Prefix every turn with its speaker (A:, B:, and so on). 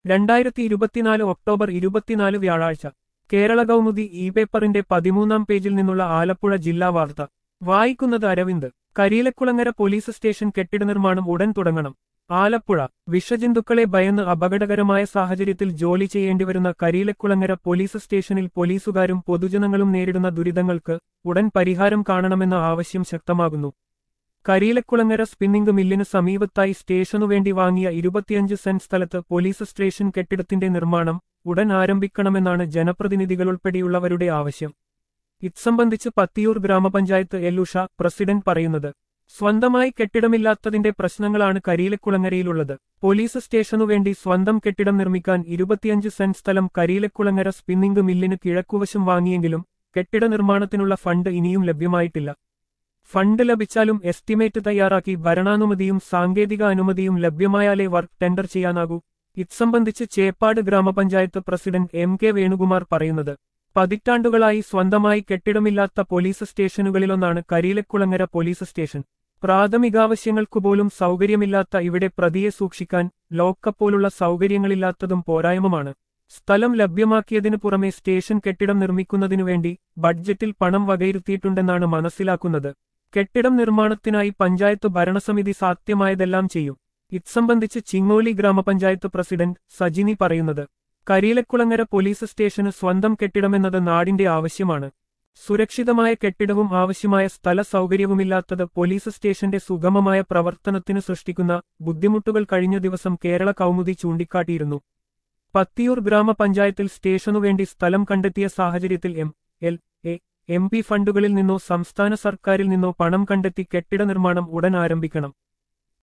A: രണ്ടായിരത്തി ഇരുപത്തിനാല് ഒക്ടോബർ ഇരുപത്തിനാല് വ്യാഴാഴ്ച കേരള കൗമുദി ഇ പേപ്പറിന്റെ പതിമൂന്നാം പേജിൽ നിന്നുള്ള ആലപ്പുഴ ജില്ലാ വാർത്ത വായിക്കുന്നത് അരവിന്ദ് കരിയിലക്കുളങ്ങര പോലീസ് സ്റ്റേഷൻ കെട്ടിട നിർമ്മാണം ഉടൻ തുടങ്ങണം ആലപ്പുഴ വിഷജന്തുക്കളെ ഭയന്ന് അപകടകരമായ സാഹചര്യത്തിൽ ജോലി ചെയ്യേണ്ടിവരുന്ന കരിയിലക്കുളങ്ങര പോലീസ് സ്റ്റേഷനിൽ പോലീസുകാരും പൊതുജനങ്ങളും നേരിടുന്ന ദുരിതങ്ങൾക്ക് ഉടൻ പരിഹാരം കാണണമെന്ന ആവശ്യം ശക്തമാകുന്നു കരിയിലക്കുളങ്ങര സ്പിന്നിംഗ് മില്ലിന് സമീപത്തായി സ്റ്റേഷനുവേണ്ടി വാങ്ങിയ ഇരുപത്തിയഞ്ച് സെന്റ് സ്ഥലത്ത് പോലീസ് സ്റ്റേഷൻ കെട്ടിടത്തിന്റെ നിർമ്മാണം ഉടൻ ആരംഭിക്കണമെന്നാണ് ജനപ്രതിനിധികളുൾപ്പെടെയുള്ളവരുടെ ആവശ്യം ഇത്സംബന്ധിച്ച് പത്തിയൂർ ഗ്രാമപഞ്ചായത്ത് എല്ലുഷ പ്രസിഡന്റ് പറയുന്നത് സ്വന്തമായി കെട്ടിടമില്ലാത്തതിന്റെ പ്രശ്നങ്ങളാണ് കരിയിലക്കുളങ്ങരയിലുള്ളത് പോലീസ് സ്റ്റേഷനുവേണ്ടി സ്വന്തം കെട്ടിടം നിർമ്മിക്കാൻ ഇരുപത്തിയഞ്ച് സെന്റ് സ്ഥലം കരിയിലക്കുളങ്ങര സ്പിന്നിംഗ് മില്ലിന് കിഴക്കുവശം വാങ്ങിയെങ്കിലും കെട്ടിട നിർമ്മാണത്തിനുള്ള ഫണ്ട് ഇനിയും ലഭ്യമായിട്ടില്ല ഫണ്ട് ലഭിച്ചാലും എസ്റ്റിമേറ്റ് തയ്യാറാക്കി ഭരണാനുമതിയും സാങ്കേതിക അനുമതിയും ലഭ്യമായാലേ വർക്ക് ടെൻഡർ ചെയ്യാനാകൂ ഇത്സംബന്ധിച്ച് ചേപ്പാട് ഗ്രാമപഞ്ചായത്ത് പ്രസിഡന്റ് എം കെ വേണുകുമാർ പറയുന്നത് പതിറ്റാണ്ടുകളായി സ്വന്തമായി കെട്ടിടമില്ലാത്ത പോലീസ് സ്റ്റേഷനുകളിലൊന്നാണ് കരിയിലക്കുളങ്ങര പോലീസ് സ്റ്റേഷൻ പ്രാഥമികാവശ്യങ്ങൾക്കുപോലും സൗകര്യമില്ലാത്ത ഇവിടെ പ്രതിയെ സൂക്ഷിക്കാൻ ലോക്കപ്പ് പോലുള്ള സൗകര്യങ്ങളില്ലാത്തതും പോരായ്മമാണ് സ്ഥലം ലഭ്യമാക്കിയതിനു പുറമെ സ്റ്റേഷൻ കെട്ടിടം നിർമ്മിക്കുന്നതിനുവേണ്ടി ബഡ്ജറ്റിൽ പണം വകയിരുത്തിയിട്ടുണ്ടെന്നാണ് മനസ്സിലാക്കുന്നത് കെട്ടിടം നിർമ്മാണത്തിനായി പഞ്ചായത്ത് ഭരണസമിതി സാധ്യമായതെല്ലാം ചെയ്യും ഇത്സംബന്ധിച്ച് ചിങ്ങോലി ഗ്രാമപഞ്ചായത്ത് പ്രസിഡന്റ് സജിനി പറയുന്നത് കരിയിലക്കുളങ്ങര പോലീസ് സ്റ്റേഷന് സ്വന്തം കെട്ടിടമെന്നത് നാടിന്റെ ആവശ്യമാണ് സുരക്ഷിതമായ കെട്ടിടവും ആവശ്യമായ സ്ഥല സൗകര്യവുമില്ലാത്തത് പോലീസ് സ്റ്റേഷന്റെ സുഗമമായ പ്രവർത്തനത്തിന് സൃഷ്ടിക്കുന്ന ബുദ്ധിമുട്ടുകൾ കഴിഞ്ഞ ദിവസം കേരള കൗമുദി ചൂണ്ടിക്കാട്ടിയിരുന്നു പത്തിയൂർ ഗ്രാമപഞ്ചായത്തിൽ സ്റ്റേഷനുവേണ്ടി സ്ഥലം കണ്ടെത്തിയ സാഹചര്യത്തിൽ M L A M P ഫണ്ടുകളിൽ നിന്നോ സംസ്ഥാന സർക്കാരിൽ നിന്നോ പണം കണ്ടെത്തി കെട്ടിട നിർമ്മാണം ഉടൻ ആരംഭിക്കണം